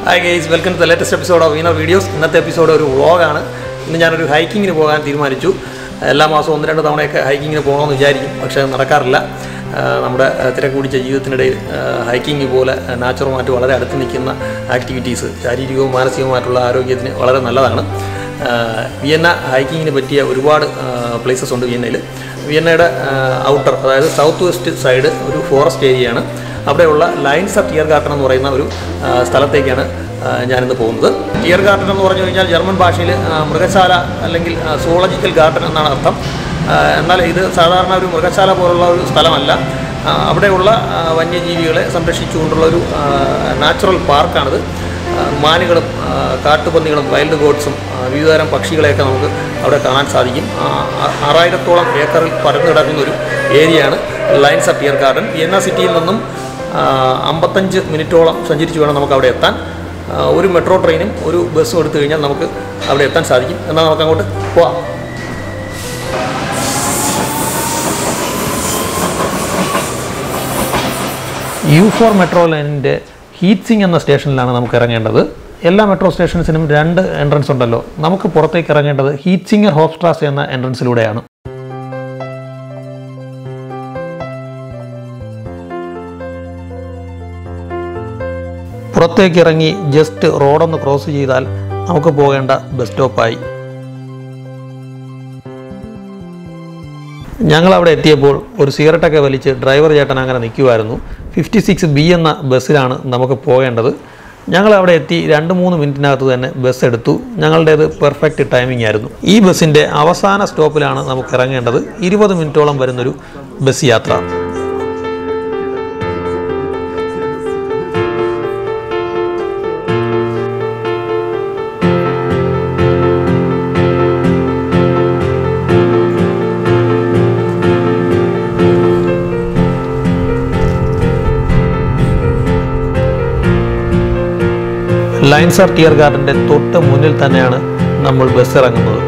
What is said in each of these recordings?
hi guys welcome to the latest episode of വീനർ videos ഇന്നത്തെ episode ഒരു വ്ളോഗാണ് ഇന്ന് ഞാനൊരു ഹൈക്കിങ്ങിന് പോകാൻ തീരുമാനിച്ചു എല്ലാ മാസവും ഒന്ന് രണ്ട് തവണയൊക്കെ ഹൈക്കിങ്ങിന് പോകണമെന്ന് വിചാരിക്കും പക്ഷേ അത് നടക്കാറില്ല ആ, നമ്മുടെ ആ, തിരക്ക് പിടിച്ച ജീവിതത്തിനിടയിൽ ഹൈക്കിംഗ് പോലെ നാച്ചുറുമായിട്ട് വളരെ അടുത്ത് നിൽക്കുന്ന ആക്ടിവിറ്റീസ് ശാരീരികവും മാനസികവുമായിട്ടുള്ള ആരോഗ്യത്തിന് വളരെ നല്ലതാണ് ആ, വിയന്ന ഹൈക്കിങ്ങിന് പറ്റിയ ഒരുപാട് പ്ലേസസ് ഉണ്ട് വിയന്നയിൽ വിയന്നയുടെ ഔട്ടർ അതായത് സൗത്ത് വെസ്റ്റ് സൈഡ് ഒരു ഫോറസ്റ്റ് ഏരിയയാണ് അവിടെയുള്ള ലൈൻസ് ഓഫ് ടിയർ ഗാർട്ടൻ എന്ന് പറയുന്ന ഒരു ആ, സ്ഥലത്തേക്കാണ് ആ, ഞാനിന്ന് പോകുന്നത് ടിയർ ഗാർട്ടൻ എന്ന് പറഞ്ഞു കഴിഞ്ഞാൽ ജർമ്മൻ ഭാഷയിൽ ആ, മൃഗശാല അല്ലെങ്കിൽ സോളജിക്കൽ ഗാർട്ടൻ എന്നാണ് അർത്ഥം ആ, എന്നാൽ ഇത് സാധാരണ ഒരു മൃഗശാല പോലുള്ള ഒരു സ്ഥലമല്ല ആ, അവിടെയുള്ള ആ, വന്യജീവികളെ സംരക്ഷിച്ചുകൊണ്ടുള്ള ഒരു നാച്ചുറൽ പാർക്കാണിത് ആ, മാനുകളും ആ, കാട്ടുപന്നികളും വൈൽഡ് ഗോഡ്സും ആ, വിവിധതരം പക്ഷികളെയൊക്കെ നമുക്ക് അവിടെ കാണാൻ സാധിക്കും ആ, ആ- ആറായിരത്തോളം ഏക്കറിൽ പരന്നു കിടക്കുന്ന ഒരു ഏരിയയാണ് Lainz of Tier garden Vienna സിറ്റിയിൽ നിന്നും ആ, അമ്പത്തഞ്ച് മിനിറ്റോളം സഞ്ചരിച്ച് വേണം നമുക്ക് അവിടെ എത്താൻ ആ, ഒരു മെട്രോ ട്രെയിനും ഒരു ബസ്സും എടുത്തു കഴിഞ്ഞാൽ നമുക്ക് അവിടെ എത്താൻ സാധിക്കും എന്നാൽ നമുക്ക് അങ്ങോട്ട് പോവാം യു ഫോർ മെട്രോ ലൈനിൻ്റെ ഹീറ്റ്സിംഗ് എന്ന സ്റ്റേഷനിലാണ് നമുക്ക് ഇറങ്ങേണ്ടത് എല്ലാ മെട്രോ സ്റ്റേഷൻസിനും രണ്ട് എൻട്രൻസ് ഉണ്ടല്ലോ നമുക്ക് പുറത്തേക്ക് ഇറങ്ങേണ്ടത് ഹീറ്റ്സിംഗർ ഹോപ്സ്ട്രാസ് എന്ന എൻട്രൻസിലൂടെയാണ് പുറത്തേക്ക് ഇറങ്ങി ജസ്റ്റ് റോഡൊന്ന് ക്രോസ് ചെയ്താൽ നമുക്ക് പോകേണ്ട ബസ് സ്റ്റോപ്പായി ഞങ്ങൾ അവിടെ എത്തിയപ്പോൾ ഒരു സിഗരറ്റൊക്കെ വലിച്ച് ഡ്രൈവർ ചേട്ടൻ അങ്ങനെ നിൽക്കുമായിരുന്നു ഫിഫ്റ്റി സിക്സ് ബി എന്ന ബസ്സിലാണ് നമുക്ക് പോകേണ്ടത് ഞങ്ങൾ അവിടെ എത്തി രണ്ട് മൂന്ന് മിനിറ്റിനകത്ത് തന്നെ ബസ് എടുത്തു ഞങ്ങളുടേത് പെർഫെക്റ്റ് ടൈമിംഗ് ആയിരുന്നു ഈ ബസ്സിൻ്റെ അവസാന സ്റ്റോപ്പിലാണ് നമുക്ക് ഇറങ്ങേണ്ടത് ഇരുപത് മിനിറ്റോളം വരുന്നൊരു ബസ് യാത്ര ലൈൻസ് ആർ ടിയർ ഗാർഡൻ്റെ തൊട്ട് മുന്നിൽ തന്നെയാണ് നമ്മൾ ബസ് ഇറങ്ങുന്നത്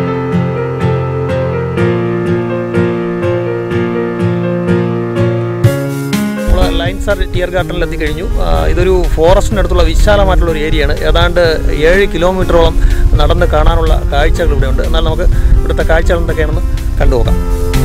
നമ്മൾ ലൈൻസ് ആർ ടിയർ ഗാർഡനിൽ എത്തിക്കഴിഞ്ഞു ആ, ഇതൊരു ഫോറസ്റ്റിനടുത്തുള്ള വിശാലമായിട്ടുള്ള ഒരു ഏരിയയാണ് ഏതാണ്ട് ഏഴ് കിലോമീറ്ററോളം നടന്ന് കാണാനുള്ള കാഴ്ചകൾ ഇവിടെ ഉണ്ട് എന്നാൽ നമുക്ക് ഇവിടുത്തെ കാഴ്ചകൾ എന്തൊക്കെയാണെന്ന് കണ്ടുപോകാം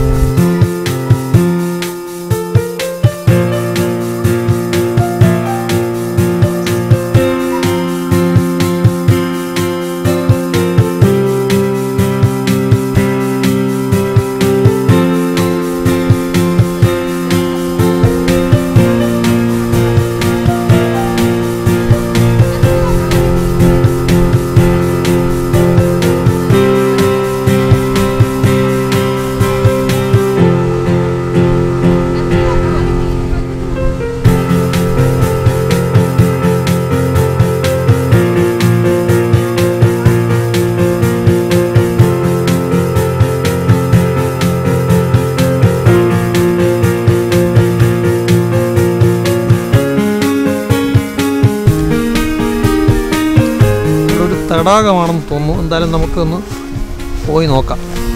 ഇവിടെ ഒരു തടാകമാണെന്ന് തോന്നുന്നു എന്തായാലും നമുക്കൊന്ന് പോയി നോക്കാം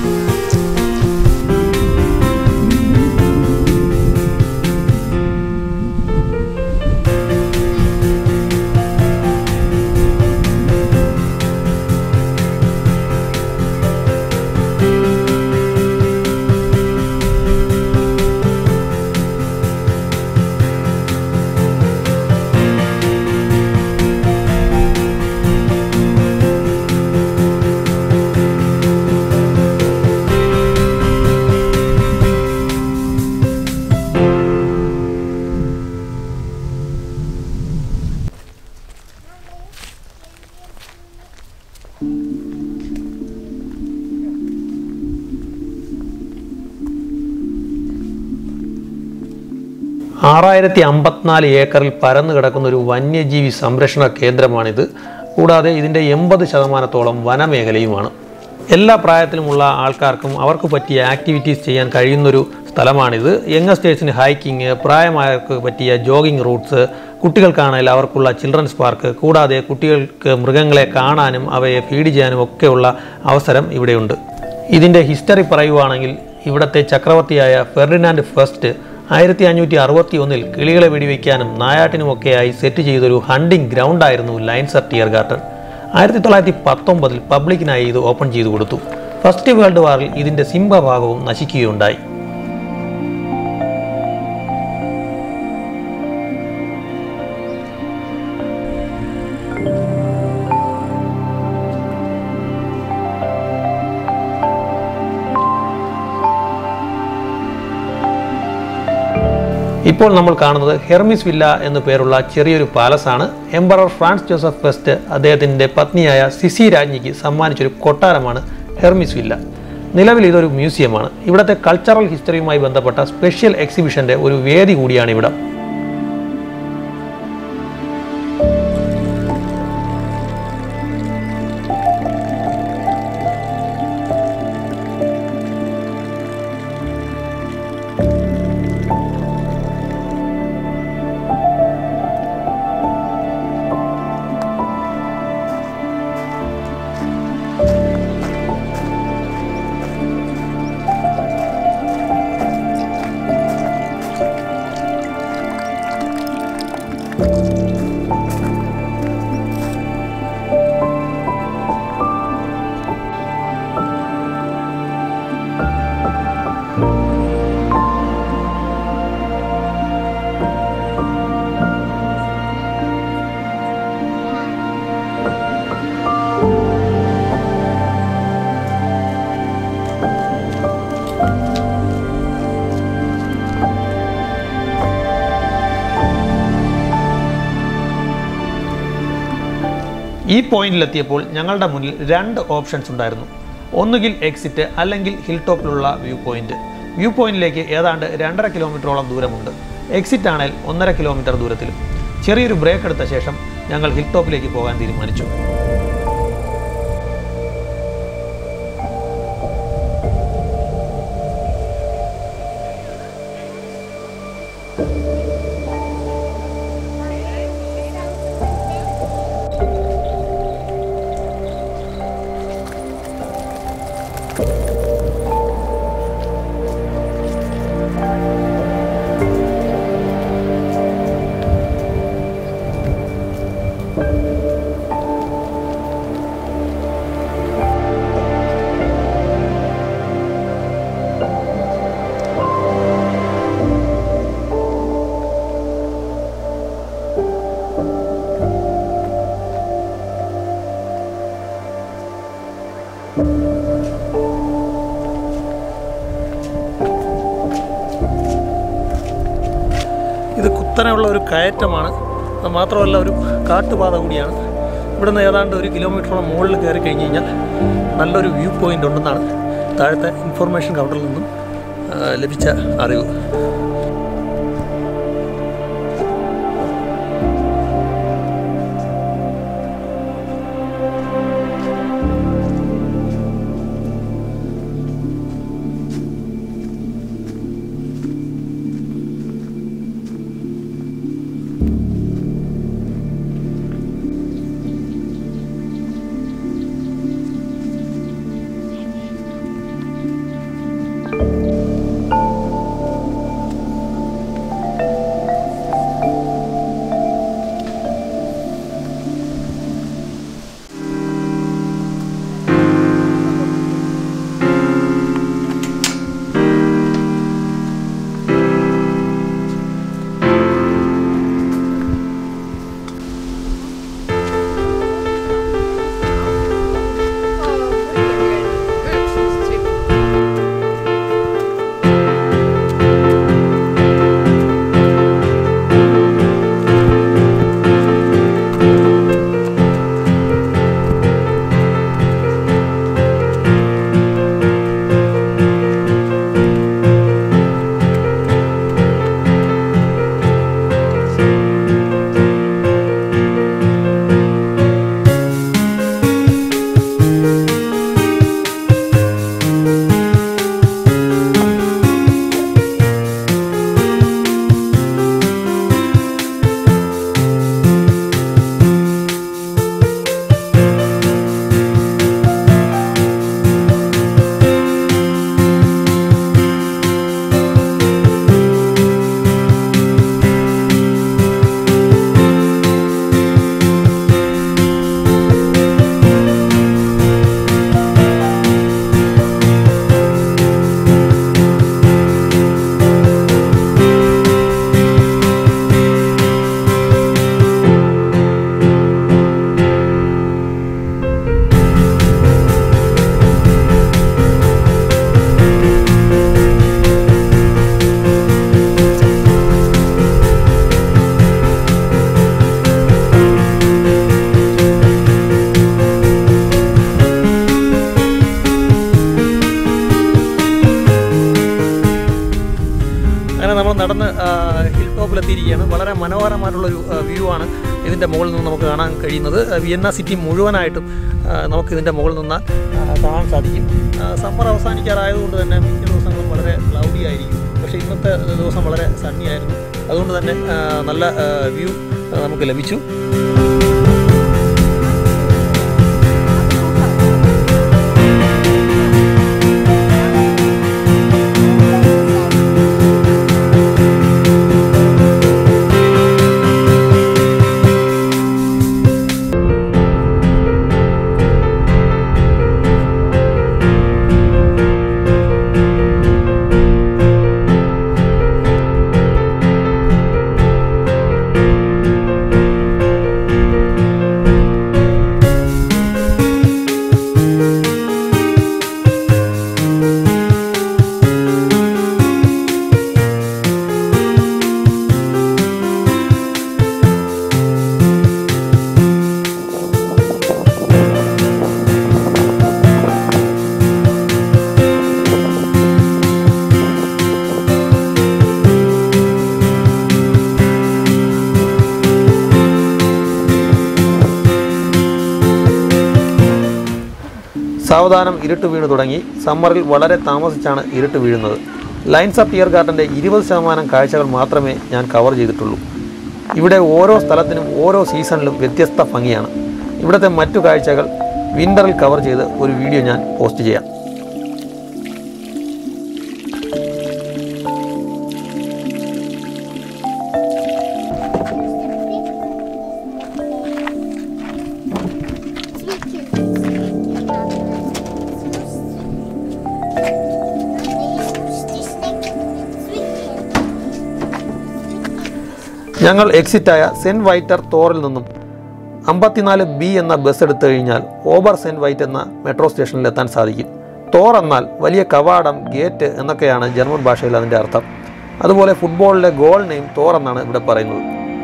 ആറായിരത്തി അമ്പത്തിനാല് ഏക്കറിൽ പരന്നു കിടക്കുന്ന ഒരു വന്യജീവി സംരക്ഷണ കേന്ദ്രമാണിത് കൂടാതെ ഇതിൻ്റെ എൺപത് ശതമാനത്തോളം വനമേഖലയുമാണ് എല്ലാ പ്രായത്തിലുമുള്ള ആൾക്കാർക്കും അവർക്ക് പറ്റിയ ആക്ടിവിറ്റീസ് ചെയ്യാൻ കഴിയുന്നൊരു സ്ഥലമാണിത് യങ്ങസ്റ്റേഴ്സിന് ഹൈക്കിങ് പ്രായമായവർക്ക് പറ്റിയ ജോഗിംഗ് റൂട്ട്സ് കുട്ടികൾക്കാണെങ്കിൽ അവർക്കുള്ള ചിൽഡ്രൻസ് പാർക്ക് കൂടാതെ കുട്ടികൾക്ക് മൃഗങ്ങളെ കാണാനും അവയെ ഫീഡ് ചെയ്യാനും ഒക്കെയുള്ള അവസരം ഇവിടെയുണ്ട് ഇതിൻ്റെ ഹിസ്റ്ററി പറയുവാണെങ്കിൽ ഇവിടുത്തെ ചക്രവർത്തിയായ ഫെർഡിനാൻഡ് ഫസ്റ്റ് ആയിരത്തി അഞ്ഞൂറ്റി അറുപത്തി ഒന്നിൽ കിളികളെ വെടിവെക്കാനും നായാട്ടിനുമൊക്കെയായി സെറ്റ് ചെയ്തൊരു ഹണ്ടിംഗ് ഗ്രൗണ്ടായിരുന്നു ലൈൻസർ ടിയർ ഗാർട്ടൻ ആയിരത്തി തൊള്ളായിരത്തി പത്തൊമ്പതിൽ പബ്ലിക്കിനായി ഇത് ഓപ്പൺ ചെയ്തു കൊടുത്തു ഫസ്റ്റ് വേൾഡ് വാറിൽ ഇതിൻ്റെ സിംഹഭാഗവും നശിക്കുകയുണ്ടായി ഇപ്പോൾ നമ്മൾ കാണുന്നത് ഹെർമിസ് വില്ല എന്നു പേരുള്ള ചെറിയൊരു പാലസാണ് എംബറർ ഫ്രാൻസ് ജോസഫ് ഫെസ്റ്റ് അദ്ദേഹത്തിൻ്റെ പത്നിയായ സിസി രാജ്ഞിക്ക് സമ്മാനിച്ചൊരു കൊട്ടാരമാണ് ഹെർമിസ് വില്ല നിലവിൽ ഇതൊരു മ്യൂസിയമാണ് ഇവിടുത്തെ കൾച്ചറൽ ഹിസ്റ്ററിയുമായി ബന്ധപ്പെട്ട സ്പെഷ്യൽ എക്സിബിഷൻ്റെ ഒരു വേദി കൂടിയാണ് ഇവിടം ഈ പോയിന്റിലെത്തിയപ്പോൾ ഞങ്ങളുടെ മുന്നിൽ രണ്ട് ഓപ്ഷൻസ് ഉണ്ടായിരുന്നു ഒന്നുകിൽ എക്സിറ്റ് അല്ലെങ്കിൽ ഹിൽ ടോപ്പിലുള്ള വ്യൂ പോയിന്റ് വ്യൂ പോയിന്റിലേക്ക് ഏതാണ്ട് രണ്ടര കിലോമീറ്ററോളം ദൂരമുണ്ട് എക്സിറ്റ് ആണെങ്കിൽ ഒന്നര കിലോമീറ്റർ ദൂരത്തിലും ചെറിയൊരു ബ്രേക്ക് എടുത്ത ശേഷം ഞങ്ങൾ ഹിൽ ടോപ്പിലേക്ക് പോകാൻ തീരുമാനിച്ചു ഇത് കുത്തനെയുള്ള ഒരു കയറ്റമാണ് അത് മാത്രമല്ല ഒരു കാട്ടുപാത കൂടിയാണ് ഇവിടുന്ന് ഏതാണ്ട് ഒരു കിലോമീറ്ററോളം മുകളിൽ കയറി കഴിഞ്ഞ് കഴിഞ്ഞാൽ നല്ലൊരു വ്യൂ പോയിൻ്റ് ഉണ്ടെന്നാണ് താഴത്തെ ഇൻഫർമേഷൻ കൗണ്ടറിൽ നിന്നും ആ, ലഭിച്ച അറിവ് കയറുകയാണ് വളരെ മനോഹരമായിട്ടുള്ളൊരു വ്യൂ ആണ് ഇതിൻ്റെ മുകളിൽ നിന്ന് നമുക്ക് കാണാൻ കഴിയുന്നത് ആ, വിയന്ന സിറ്റി മുഴുവനായിട്ടും ആ, നമുക്ക് ഇതിൻ്റെ മുകളിൽ നിന്ന് ആ, കാണാൻ സാധിക്കും സമ്മർ അവസാനിക്കാറായതുകൊണ്ട് തന്നെ മിക്ക ദിവസങ്ങളും വളരെ ക്ലൗഡി ആയിരിക്കും പക്ഷേ ഇന്നത്തെ ദിവസം വളരെ സണ്ണി ആയിരുന്നു അതുകൊണ്ട് തന്നെ ആ, നല്ല വ്യൂ നമുക്ക് ലഭിച്ചു സാവധാനം ഇരുട്ട് വീണു തുടങ്ങി സമ്മറിൽ വളരെ താമസിച്ചാണ് ഇരുട്ട് വീഴുന്നത് ലൈൻസ് ഓഫ് ടിയർ ഗാർഡൻ്റെ ഇരുപത് ശതമാനം കാഴ്ചകൾ മാത്രമേ ഞാൻ കവർ ചെയ്തിട്ടുള്ളൂ ഇവിടെ ഓരോ സ്ഥലത്തിനും ഓരോ സീസണിലും വ്യത്യസ്ത ഭംഗിയാണ് ഇവിടുത്തെ മറ്റു കാഴ്ചകൾ വിൻ്ററിൽ കവർ ചെയ്ത് ഒരു വീഡിയോ ഞാൻ പോസ്റ്റ് ചെയ്യാം ഞങ്ങൾ എക്സിറ്റായ സെൻറ്റ് വൈറ്റർ തോറിൽ നിന്നും അമ്പത്തിനാല് ബി എന്ന ബസ് എടുത്തു കഴിഞ്ഞാൽ ഓബർ സെൻറ്റ് വൈറ്റ് എന്ന മെട്രോ സ്റ്റേഷനിൽ എത്താൻ സാധിക്കും തോർ എന്നാൽ വലിയ കവാടം ഗേറ്റ് എന്നൊക്കെയാണ് ജർമ്മൻ ഭാഷയിൽ അതിൻ്റെ അർത്ഥം അതുപോലെ ഫുട്ബോളിലെ ഗോൾ നെയിം തോർ എന്നാണ് ഇവിടെ പറയുന്നത്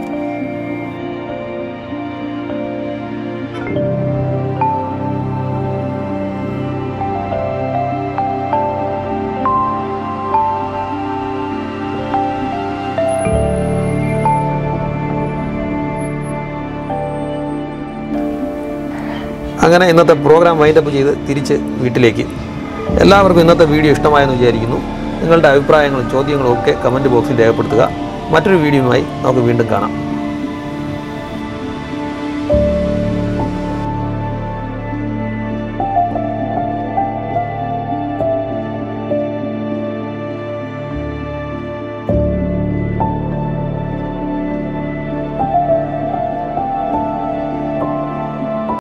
അങ്ങനെ ഇന്നത്തെ പ്രോഗ്രാം വൈൻഡപ്പ് ചെയ്ത് തിരിച്ച് വീട്ടിലേക്ക് എല്ലാവർക്കും ഇന്നത്തെ വീഡിയോ ഇഷ്ടമായെന്ന് വിചാരിക്കുന്നു നിങ്ങളുടെ അഭിപ്രായങ്ങളും ചോദ്യങ്ങളും ഒക്കെ കമൻറ്റ് ബോക്സിൽ രേഖപ്പെടുത്തുക മറ്റൊരു വീഡിയോയുമായി നമുക്ക് വീണ്ടും കാണാം